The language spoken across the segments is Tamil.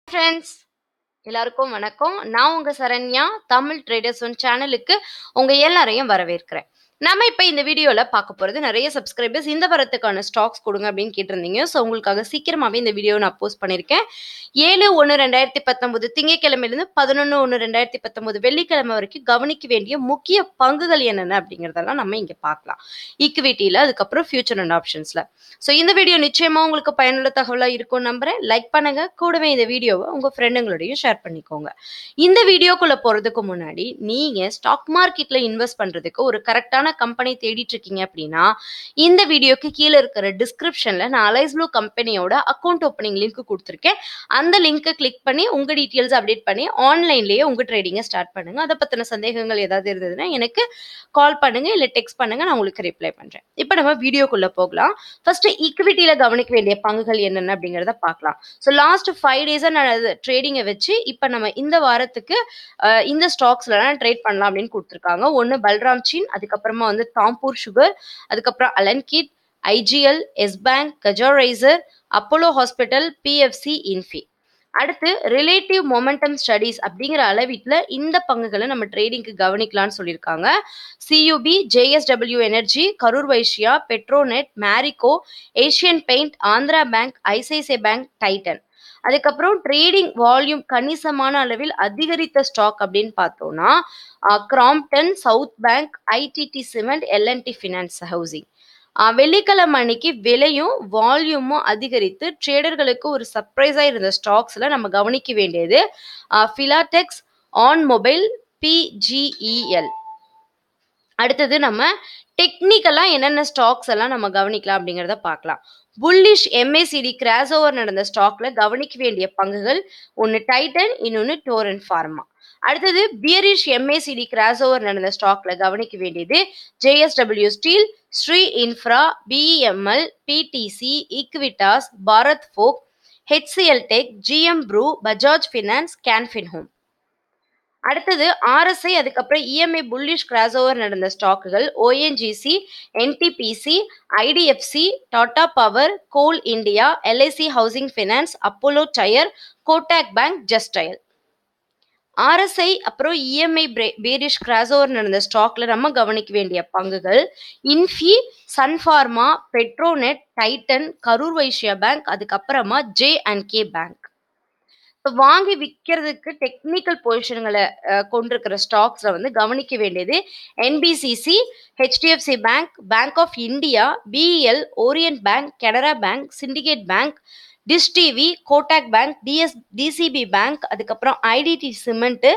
ஃப்ரெண்ட்ஸ் எல்லாருக்கும் வணக்கம் நான் உங்க சரண்யா தமிழ் ட்ரேடர்ஸ் ஒன் சேனலுக்கு உங்க எல்லாரையும் வரவேற்கிறேன் நம்ம இப்போ இந்த வீடியோவில் பார்க்க போகிறது நிறைய சப்ஸ்கிரைபர்ஸ் இந்த வாரத்துக்கான ஸ்டாக்ஸ் கொடுங்க அப்படின்னு கேட்டிருந்தீங்க ஸோ உங்களுக்காக சீக்கிரமாகவே இந்த வீடியோ நான் போஸ்ட் பண்ணியிருக்கேன் ஏழு ஒன்று ரெண்டாயிரத்தி பத்தொன்பது திங்கக்கிழமையிலேருந்து பதினொன்று ஒன்று ரெண்டாயிரத்தி பத்தொன்பது வெள்ளிக்கிழமை வரைக்கும் கவனிக்க வேண்டிய முக்கிய பங்குகள் என்னென்ன அப்படிங்கிறதெல்லாம் நம்ம இங்கே பார்க்கலாம் ஈக்விட்டியில் அதுக்கப்புறம் ஃபியூச்சர் அண்ட் ஆப்ஷன்ஸில் ஸோ இந்த வீடியோ நிச்சயமாக உங்களுக்கு பயனுள்ள தகவலாக இருக்கும் நம்புறேன் லைக் பண்ணுங்க கூடவே இந்த வீடியோவை உங்கள் ஃப்ரெண்டுங்களோடையும் ஷேர் பண்ணிக்கோங்க இந்த வீடியோக்குள்ளே போகிறதுக்கு முன்னாடி நீங்கள் ஸ்டாக் மார்க்கெட்டில் இன்வெஸ்ட் பண்ணுறதுக்கு ஒரு கரெக்டான கம்பெனி தேடிட்டு இருக்கீங்க அப்படின்னா இந்த வீடியோக்கு கீழே இருக்கிற டிஸ்கிரிப்ஷனில் நான் அலைஸ் ப்ளூ கம்பெனியோட அக்கௌண்ட் ஓப்பனிங் லிங்க் கொடுத்துருக்கேன் அந்த லிங்க்கை கிளிக் பண்ணி உங்கள் டீட்டெயில்ஸ் அப்டேட் பண்ணி ஆன்லைன்லேயே உங்கள் ட்ரேடிங்கை ஸ்டார்ட் பண்ணுங்கள் அதை பற்றின சந்தேகங்கள் ஏதாவது இருந்ததுன்னா எனக்கு கால் பண்ணுங்கள் இல்லை டெக்ஸ்ட் பண்ணுங்கள் நான் உங்களுக்கு ரிப்ளை பண்ணுறேன் இப்போ நம்ம வீடியோக்குள்ளே போகலாம் ஃபர்ஸ்ட் ஈக்விட்டியில் கவனிக்க வேண்டிய பங்குகள் என்னென்ன அப்படிங்கிறத பார்க்கலாம் ஸோ லாஸ்ட் ஃபைவ் டேஸாக நான் ட்ரேடிங்கை வச்சு இப்போ நம்ம இந்த வாரத்துக்கு அஹ், இந்த ஸ்டாக்ஸ்லாம் ட்ரேட் பண்ணலாம் அப்படின்னு கொடுத்துருக்காங்க ஒன்று பல்ராம் சீன் அதுக்கப்புறமா வந்து தாம்பூர் சுகர் அதுக்கப்புறம் அலன்கிட் ஐஜிஎல் எஸ் பேங்க் கஜோரைசர் அப்போலோ ஹாஸ்பிட்டல் பிஎஃப்சி இன்ஃபி அடுத்து ரிலேட்டிவ் மொமெண்டம் ஸ்டடீஸ் அப்படிங்கிற அளவீட்டில் இந்த பங்குகளை நம்ம ட்ரேடிங்க்கு கவனிக்கலாம்னு சொல்லியிருக்காங்க CUB JSW energy Karur Vysya Petronet Marico Asian paint Andhra bank ICICI bank Titan அதுக்கப்புறம் ட்ரேடிங் வால்யூம் கணிசமான அளவில் அதிகரித்த ஸ்டாக் அப்படின்னு பார்த்தோம்னா Crompton south bank ITD cement LNT finance housing ah வெள்ளிக்கிழமை அன்னைக்கு விலையும் வால்யூமும் அதிகரித்து ட்ரேடர்களுக்கு ஒரு சர்ப்ரைஸாக இருந்த ஸ்டாக்ஸில் நம்ம கவனிக்க வேண்டியது ஃபிலாடெக்ஸ் ஆன் மொபைல் பிஜிஇஎல் அடுத்தது நம்ம டெக்னிக்கலாக என்னென்ன ஸ்டாக்ஸ் எல்லாம் நம்ம கவனிக்கலாம் அப்படிங்கிறத பார்க்கலாம் புல்லிஷ் எம்ஏசிடி கிராஸ் ஓவர் நடந்த ஸ்டாக்ல கவனிக்க வேண்டிய பங்குகள் ஒன்று டைட்டன் இன்னொன்று டோரன் ஃபார்மா அடுத்தது பியரிஷ் எம்ஏசிடி கிராஸ் ஓவர் நடந்த ஸ்டாக்ல கவனிக்க வேண்டியது JSW steel Shree infra BEML PTC Equitas Bharat ஃபோக் HCL tech GM brew Bajaj finance Canfin home அடுத்தது ஆர்எஸ்ஐ அதுக்கப்புறம் இஎம்ஐ புல்லிஷ் கிராஸ் ஓவர் நடந்த ஸ்டாக்குகள் ONGC NTPC IDFC Tata power coal India LIC housing finance Apollo tyre Kotak bank just dial RSI அப்புறம் இஎம்ஐ பேரிஷ் கிராஸ் ஓவர் நடந்த ஸ்டாக்ல நம்ம கவனிக்க வேண்டிய பங்குகள் Infy Sun Pharma Petronet Titan Karur Vysya bank அதுக்கப்புறமா ஜே அண்ட் கே பேங்க் இப்போ வாங்கி விற்கிறதுக்கு டெக்னிக்கல் பொசிஷன்களை கொண்டிருக்கிற ஸ்டாக்ஸில் வந்து கவனிக்க வேண்டியது NBCC HDFC bank bank of India BEL Orient bank Canara bank Syndicate bank Dish TV Kotak bank DS DCB bank அதுக்கப்புறம் ITD cement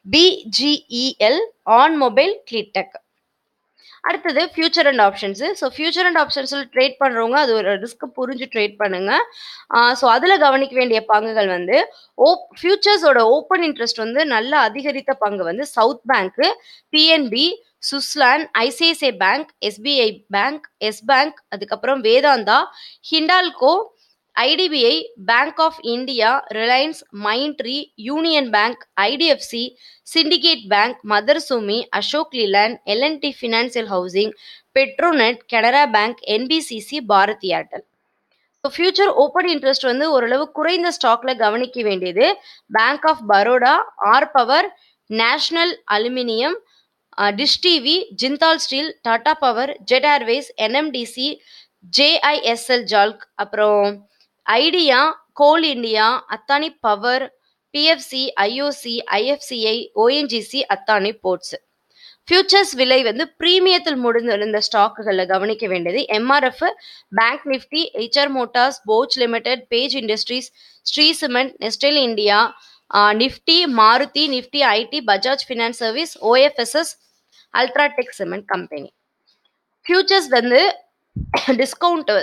BGEL on mobile கிளிட்டெக் அடுத்தது future and options so future and ஆப்ஷன்ஸில் ட்ரேட் பண்ணுறவங்க அது ஒரு ரிஸ்க் புரிஞ்சு ட்ரேட் பண்ணுங்க ஸோ அதில் கவனிக்க வேண்டிய பங்குகள் வந்து ஓப் ஃபியூச்சர்ஸோட ஓப்பன் இன்ட்ரெஸ்ட் வந்து நல்ல அதிகரித்த பங்கு வந்து சவுத் பேங்க்கு PNB Suzlon ICICI bank SBI bank Yes bank அதுக்கப்புறம் Vedanta Hindalco IDBI bank of India Reliance Mindtree union bank IDFC Syndicate bank Motherson Sumi Ashok Leyland LNT financial housing Petronet Canara bank NBCC Bharti Airtel so future open interest வந்து ஓரளவு குறைந்த ஸ்டாக்ல கவனிக்க வேண்டியது bank of Baroda R power national aluminium Dish TV Jindal steel Tata power Jet Airways NMDC JISL ஜால்க் அப்புறம் ஐடியா கோல் India Adani power PFC IOC IFCI ONGC Adani ports futures விலை வந்து பிரீமியத்தில் முடிந்திருந்த ஸ்டாக்குகளில் கவனிக்க வேண்டியது MRF bank Nifty HR motors Bosch limited Page industries Shree cement Nestle India Nifty Maruti Nifty IT Bajaj finance service OFSS UltraTech cement company futures வந்து டிஸ்கவுண்ட்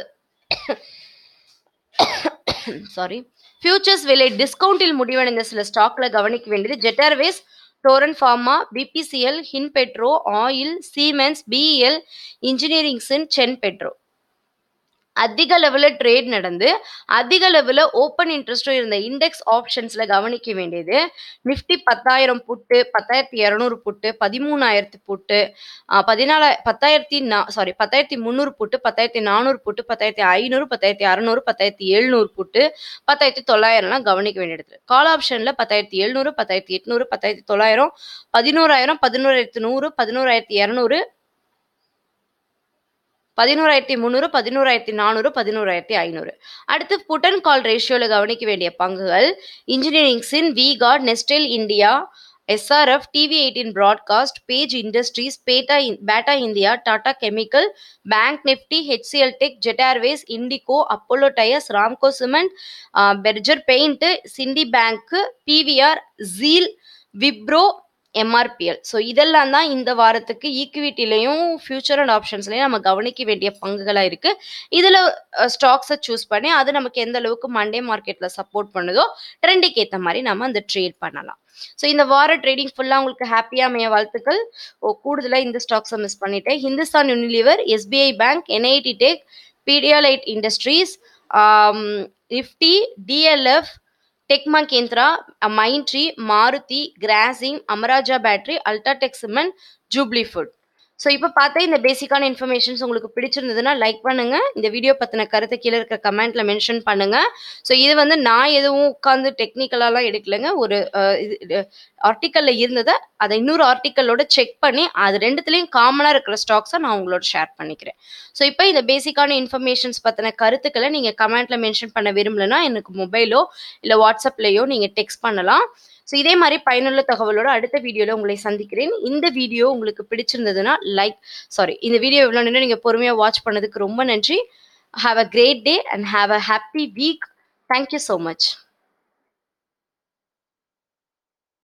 சாரி ஃபியூச்சர்ஸ் விலை டிஸ்கவுண்டில் முடிவடைந்த சில ஸ்டாக்ல கவனிக்க வேண்டியது Jet Airways Torrent pharma BPCL Hind petro oil Siemens BEL இன்ஜினியரிங்ஸின் சென் பெட்ரோ அதிக லெவலில் ட்ரேட் நடந்து அதிக லெவலில் ஓப்பன் இன்ட்ரெஸ்ட்டும் இருந்த இண்டெக்ஸ் ஆப்ஷன்ஸில் கவனிக்க வேண்டியது நிஃப்டி பத்தாயிரம் புட்டு பத்தாயிரத்தி இரநூறு புட்டு பதிமூணாயிரத்து புட்டு ஆஹ் பதினாலா பத்தாயிரத்தி நா சாரி பத்தாயிரத்தி முந்நூறு புட்டு பத்தாயிரத்தி நானூறு புட்டு பத்தாயிரத்தி ஐநூறு பத்தாயிரத்தி அறநூறு பத்தாயிரத்தி எழுநூறு புட்டு பத்தாயிரத்தி தொள்ளாயிரம்லாம் கவனிக்க வேண்டியது கால் ஆப்ஷனில் பத்தாயிரத்தி எழுநூறு பத்தாயிரத்தி எட்நூறு பத்தாயிரத்தி தொள்ளாயிரம் பதினோராயிரம் பதினோராயிரத்தி நூறு பதினோராயிரத்தி இரநூறு பதினோராயிரத்தி முந்நூறு பதினோராயிரத்தி நானூறு பதினோராயிரத்தி ஐநூறு அடுத்து புட் அண்ட் கால் ரேஷியோவில் கவனிக்க வேண்டிய பங்குகள் இன்ஜினியரிங்ஸின் V guard Nestle India SRF TV eighteen broadcast Page industries Bata Bata India Tata chemical bank Nifty HCL tech Jet Airways IndiGo Apollo tyres Ramco cement Berger paint சிண்டி பேங்க்கு PVR ZEEL Wipro MRPL so இதெல்லாம் தான் இந்த வாரத்துக்கு ஈக்விட்டிலையும் ஃபியூச்சர் அண்ட் ஆப்ஷன்ஸ்லையும் நம்ம கவனிக்க வேண்டிய பங்குகளாக இருக்குது இதில் ஸ்டாக்ஸை சூஸ் பண்ணி அது நமக்கு எந்த அளவுக்கு மண்டே மார்க்கெட்டில் சப்போர்ட் பண்ணுதோ ட்ரெண்டுக்கு ஏற்ற மாதிரி நம்ம அந்த ட்ரேட் பண்ணலாம் ஸோ இந்த வார ட்ரேடிங் ஃபுல்லாக உங்களுக்கு ஹாப்பியாக அமைய வாழ்த்துக்கள் ஓ கூடுதலாக இந்த ஸ்டாக்ஸை மிஸ் பண்ணிட்டேன் Hindustan Unilever SBI bank NIIT tech Pidilite industries Nifty DLF tech Mahindra Mindtree Maruti Grasim Amara Raja battery UltraTech cement Jubilant food so இப்போ பார்த்தா இந்த பேசிக்கான இன்ஃபர்மேஷன்ஸ் உங்களுக்கு பிடிச்சிருந்ததுன்னா லைக் பண்ணுங்க இந்த வீடியோ பற்றின கருத்தை கீழே இருக்க கமெண்ட்ல மென்ஷன் பண்ணுங்க ஸோ இது வந்து நான் எதுவும் உட்காந்து டெக்னிக்கலாலாம் எடுக்கலைங்க ஒரு இது ஆர்டிக்கல்ல இருந்ததை அதை இன்னொரு ஆர்டிக்கலோட செக் பண்ணி அது ரெண்டுத்துலேயும் காமனாக இருக்கிற ஸ்டாக்ஸை நான் உங்களோட ஷேர் பண்ணிக்கிறேன் ஸோ இப்போ இந்த பேசிக்கான இன்ஃபர்மேஷன்ஸ் பற்றின கருத்துக்களை நீங்கள் கமெண்ட்ல மென்ஷன் பண்ண விரும்பலைன்னா எனக்கு மொபைலோ இல்லை வாட்ஸ்அப்லேயோ நீங்கள் டெக்ஸ்ட் பண்ணலாம் ஸோ இதே மாதிரி பயனுள்ள தகவலோட அடுத்த வீடியோவில் உங்களை சந்திக்கிறேன் இந்த வீடியோ உங்களுக்கு பிடிச்சிருந்ததுன்னா லைக் சாரி இந்த வீடியோ இவ்வளோ நேரம் நீங்கள் பொறுமையாக வாட்ச் பண்ணதுக்கு ரொம்ப நன்றி have a great day and have a happy week thank you so much